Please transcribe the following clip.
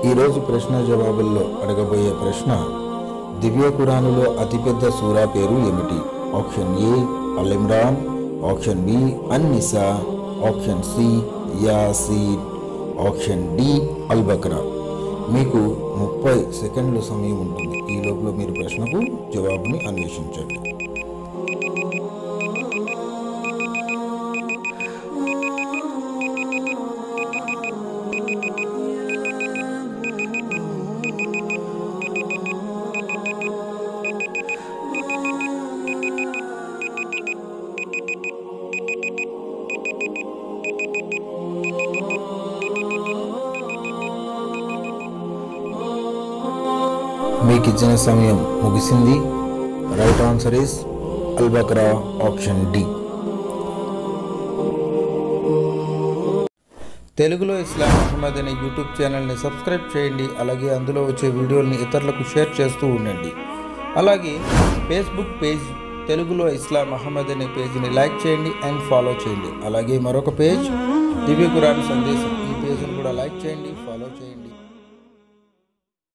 ఈరోజు ప్రశ్న జవాబుల్లో అడగబోయే ప్రశ్న దివ్య ఖురానులో అతిపెద్ద సూరా పేరు ఏమిటి option A Al Imran option B An Nisa option C Yaseen option D Al Baqarah మీకు ముప్పై సెకండ్ల సమయం ఉంటుంది ఈ లోపల మీరు ప్రశ్నకు జవాబుని అన్వేషించండి మీకు ఇచ్చిన సమయం ముగిసింది right answer is Al Baqarah option D తెలుగులో ఇస్లాం అహ్మద్ అనే యూట్యూబ్ ఛానల్ని సబ్స్క్రైబ్ చేయండి అలాగే అందులో వచ్చే వీడియోల్ని ఇతరులకు షేర్ చేస్తూ ఉండండి అలాగే ఫేస్బుక్ పేజ్ తెలుగులో ఇస్లాం అహ్మద్ అనే పేజ్ని లైక్ చేయండి అండ్ ఫాలో చేయండి అలాగే మరొక పేజ్ దివ్య ఖురాన్ సందేశం ఈ పేజ్ని కూడా లైక్ చేయండి ఫాలో చేయండి